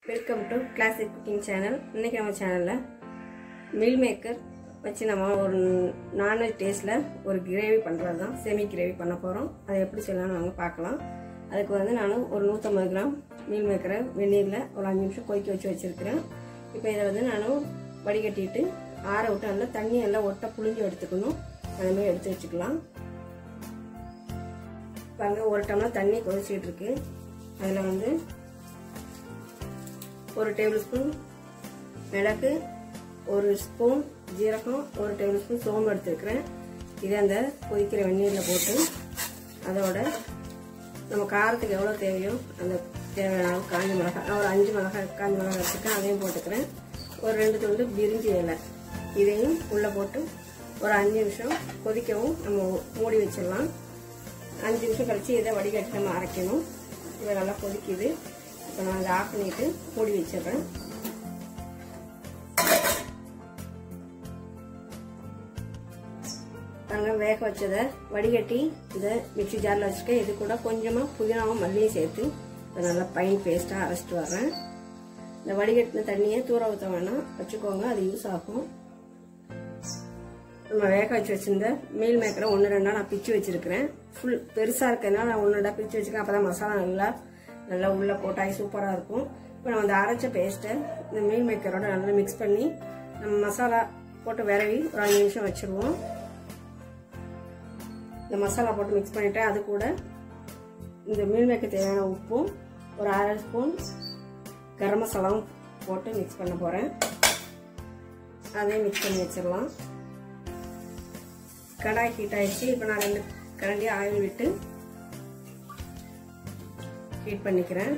welcome to classic cooking channel இன்றைக்கி நம்ம சேனலில் மீல் மேக்கர் வச்சு நம்ம ஒரு நான்வெஜ் டேஸ்ட்டில் ஒரு கிரேவி பண்ணுறது தான் செமி கிரேவி பண்ண போகிறோம் அதை எப்படி செய்யலாம்னு நாங்கள் பார்க்கலாம் அதுக்கு வந்து நான் ஒரு நூற்றம்பது கிராம் மீல் மேக்கரை வெந்நீரில் ஒரு அஞ்சு நிமிஷம் கொதிக்க வச்சு வச்சுருக்கிறேன் இப்போ இதை வந்து நான் வடிகட்டிட்டு ஆற விட்டு நல்லா தண்ணி எல்லாம் ஒட்ட புளிஞ்சு எடுத்துக்கணும் அந்த மாதிரி எடுத்து வச்சுக்கலாம் பாருங்க ஒரு டம்ளர் தண்ணி கொதிச்சிட்டு இருக்கு அதில் வந்து ஒரு டேபிள் ஸ்பூன் மிளகு ஒரு ஸ்பூன் ஜீரகம் ஒரு டேபிள் ஸ்பூன் சோம்பு எடுத்துருக்கிறேன் இதை அந்த கொதிக்கிற வெந்நீரில் போட்டு அதோட நம்ம காரத்துக்கு எவ்வளோ தேவையோ அந்த தேவையான அளவு காஞ்ச மிளகாய் நான் ஒரு அஞ்சு மிளகாய் காஞ்ச மிளகாய் வச்சுருக்கேன் அதையும் போட்டுக்கிறேன் ஒரு ரெண்டு துண்டு பிரிஞ்சி இலை இதையும் உள்ளே போட்டு ஒரு அஞ்சு நிமிஷம் கொதிக்கவும் நம்ம மூடி வச்சிடலாம் அஞ்சு நிமிஷம் கழிச்சு இதை வடிகட்டி நம்ம அரைக்கணும் இதை நல்லா கொதிக்குது இப்போ நான் அதை ஆஃப் பண்ணிட்டு மூடி வச்சிடுறேன் நாங்கள் வேக வச்சதை வடிகட்டி இந்த மிக்சி ஜாரில் வச்சுருக்கேன் இது கூட கொஞ்சமாக புதினாவும் மல்லியும் சேர்த்து இதை நல்லா பைன் பேஸ்ட்டாக அரைச்சிட்டு வரேன் இந்த வடிகட்டின தண்ணியை தூர ஊற்ற வேணாம் வச்சுக்கோங்க அது யூஸ் ஆகும் நம்ம வேக வச்சு வச்சிருந்த மீல் மேக்கரை ஒன்று ரெண்டா நான் பிச்சு வச்சிருக்கிறேன் ஃபுல் பெருசாக இருக்கிறதுனால நான் ஒன்று ரெண்டா பிச்சு வச்சுருக்கேன் அப்போ தான் மசாலா நல்லா நல்லா உள்ளே போட்டாய் சூப்பராக இருக்கும் இப்போ நம்ம அந்த அரைச்ச பேஸ்ட்டை இந்த மீல் மேக்கரோட நல்லா மிக்ஸ் பண்ணி நம்ம மசாலா போட்டு விரவி ஒரு அஞ்சு நிமிஷம் வச்சுருவோம் இந்த மசாலா போட்டு மிக்ஸ் பண்ணிவிட்டு அது கூட இந்த மீல் மேக்கர் தேவையான உப்பும் ஒரு அரை ஸ்பூன் கரம் மசாலாவும் போட்டு மிக்ஸ் பண்ண போகிறேன் அதையும் மிக்ஸ் பண்ணி வச்சிடலாம் கடாய் ஹீட் ஆயிடுச்சு இப்போ நான் ரெண்டு கரண்டி ஆயில் விட்டு ஹீட் பண்ணிக்கிறேன்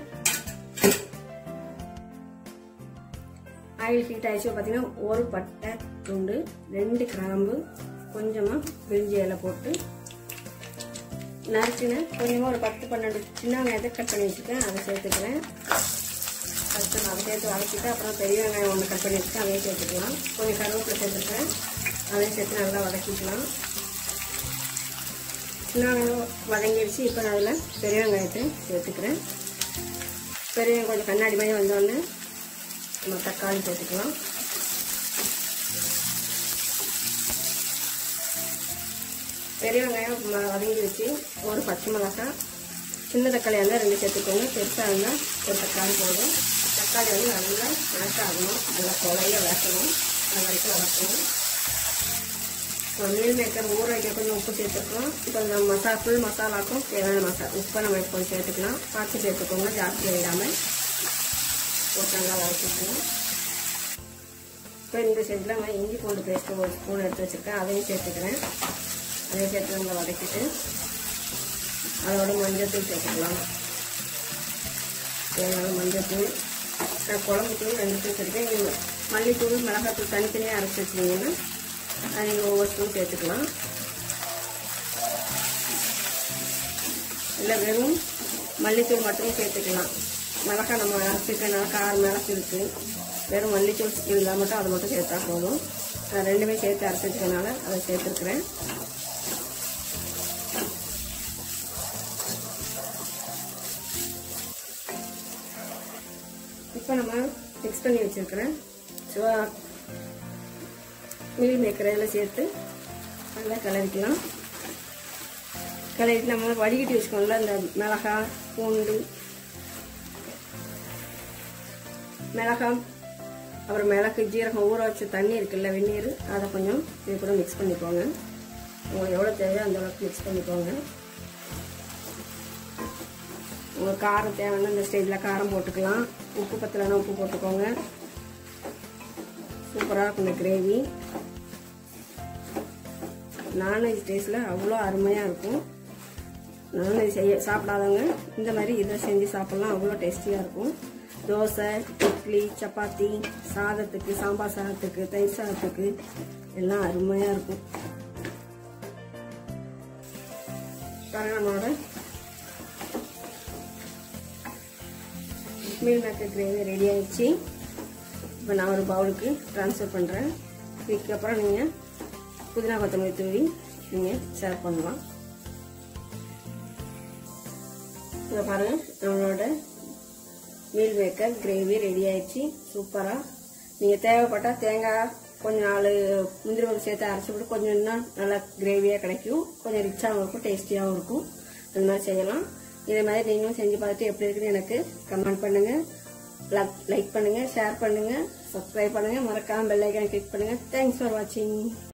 ஆயில் ஹீட் ஆயிடுச்சு பார்த்தீங்கன்னா ஒரு பட்டை துண்டு ரெண்டு கிராம்பு கொஞ்சமாக பிரிஞ்சி இலை போட்டு நறுக்கின கொஞ்சமாக ஒரு பத்து பன்னெண்டு சின்ன வெங்காயத்தை கட் பண்ணி வச்சுருக்கேன் அதை சேர்த்துக்கிறேன் ஃபஸ்ட்டு நான் அதை சேர்த்து வதக்கிட்டு அப்புறம் பெரிய வெங்காயம் ஒன்று கட் பண்ணி வச்சுட்டு அதையும் சேர்த்துக்கலாம் கொஞ்சம் கருவேப்பிலை சேர்த்துருக்கேன் அதையும் சேர்த்து நல்லா வதக்கிக்கலாம் சின்ன வெங்காயம் வதங்கிடுச்சு இப்போ நான் அதில் பெரிய வெங்காயத்தை சேர்த்துக்கிறேன் பெரிய கொஞ்சம் கண்ணாடி மாதிரி வந்தோடனே நம்ம தக்காளி சேர்த்துக்கலாம் பெரிய வெங்காயம் வதங்கி வச்சு ஒரு பச்சை மிளகாய் சின்ன தக்காளியாக இருந்தால் ரெண்டு சேர்த்துக்கோங்க பெருசாக இருந்தால் ஒரு தக்காளி போதும் தக்காளி வந்து நல்லா வதக்காகணும் நல்லா கொலைய வதக்கணும் அது வரைக்கும் வதக்கணும் இப்போ மீல் மேக்கர் ஊற வைக்க கொஞ்சம் உப்பு சேர்த்துக்கலாம் இப்போ இந்த மசாலா ஃபுல் மசாலாக்கும் தேவையான மசாலா உப்பை நம்ம இப்போ சேர்த்துக்கலாம் பார்த்து சேர்த்துக்கோங்க ஜாஸ்தி ஆகிடாமல் போட்டு நல்லா வதக்கிக்கணும் இப்போ இந்த சைடில் நான் இஞ்சி பூண்டு பேஸ்ட்டு ஒரு ஸ்பூன் எடுத்து வச்சுருக்கேன் அதையும் சேர்த்துக்கிறேன் அதையும் சேர்த்து நல்லா வதக்கிட்டு அதோட மஞ்சள் தூள் சேர்த்துக்கலாம் தேவையான மஞ்சள் தூள் நான் குழம்பு தூள் ரெண்டு தூள் சேர்த்துக்கேன் நீங்கள் மல்லித்தூள் மிளகாத்தூள் தனித்தனியாக அரைச்சி வச்சுருந்தீங்கன்னா அது நீங்கள் ஒவ்வொரு ஸ்பூன் சேர்த்துக்கலாம் இல்லை வெறும் மல்லித்தூள் மட்டும் சேர்த்துக்கலாம் மிளகா நம்ம அரைச்சிருக்கனால காரம் மிளகு இருக்குது வெறும் மல்லித்தூள் இருந்தால் மட்டும் அதை மட்டும் சேர்த்தா போதும் நான் ரெண்டுமே சேர்த்து அரைச்சிருக்கனால அதை சேர்த்துருக்குறேன் இப்போ நம்ம மிக்ஸ் பண்ணி வச்சுருக்கிறேன் ஸோ மீல் மேக்கர் இதில் சேர்த்து நல்லா கிளறிக்கலாம் கிளறிட்டு நம்ம வடிகட்டி வச்சுக்கோங்கள இந்த மிளகாய் பூண்டு மிளகாய் அப்புறம் மிளகு ஜீரகம் ஊற வச்ச தண்ணி இருக்குல்ல வெந்நீர் அதை கொஞ்சம் இது கூட மிக்ஸ் பண்ணிக்கோங்க உங்களுக்கு எவ்வளோ தேவையோ அந்த அளவுக்கு மிக்ஸ் பண்ணிக்கோங்க உங்களுக்கு காரம் தேவைன்னா இந்த ஸ்டேஜில் காரம் போட்டுக்கலாம் உப்பு பத்தலைன்னா உப்பு போட்டுக்கோங்க சூப்பராக இருக்கும் இந்த கிரேவி நான்வெஜ் டேஸ்ட்டில் அவ்வளோ அருமையாக இருக்கும் நான்வெஜ் செய்ய சாப்பிடாதவங்க இந்த மாதிரி இதை செஞ்சு சாப்பிட்லாம் அவ்வளோ டேஸ்டியாக இருக்கும் தோசை இட்லி சப்பாத்தி சாதத்துக்கு சாம்பார் சாதத்துக்கு தயிர் சாதத்துக்கு எல்லாம் அருமையாக இருக்கும் பாருங்க நம்மளோட மீல் மேக்கர் கிரேவி ரெடி ஆயிடுச்சு இப்போ நான் ஒரு பவுலுக்கு ட்ரான்ஸ்ஃபர் பண்ணுறேன் இதுக்கப்புறம் நீங்கள் புதினா கொத்தமல்லி தூவி நீங்கள் சர்வ் பண்ணலாம் இதை பாருங்கள் நம்மளோட மீல் மேக்கர் கிரேவி ரெடி ஆயிடுச்சு சூப்பராக நீங்கள் தேவைப்பட்டால் தேங்காய் கொஞ்சம் நாலு முந்திரி பருப்பு சேர்த்து அரைச்சி விட்டு கொஞ்சம் இன்னும் நல்லா கிரேவியாக கிடைக்கும் கொஞ்சம் ரிச்சாகவும் இருக்கும் டேஸ்டியாகவும் இருக்கும் அந்த மாதிரி செய்யலாம் இதே மாதிரி நீங்களும் செஞ்சு பார்த்துட்டு எப்படி இருக்குன்னு எனக்கு கமெண்ட் பண்ணுங்கள் லைக் பண்ணுங்கள் ஷேர் பண்ணுங்கள் சப்ஸ்கிரைப் பண்ணுங்கள் மறக்காம பெல் ஐக்கானை கிளிக் பண்ணுங்கள் தேங்க்ஸ் ஃபார் வாட்சிங்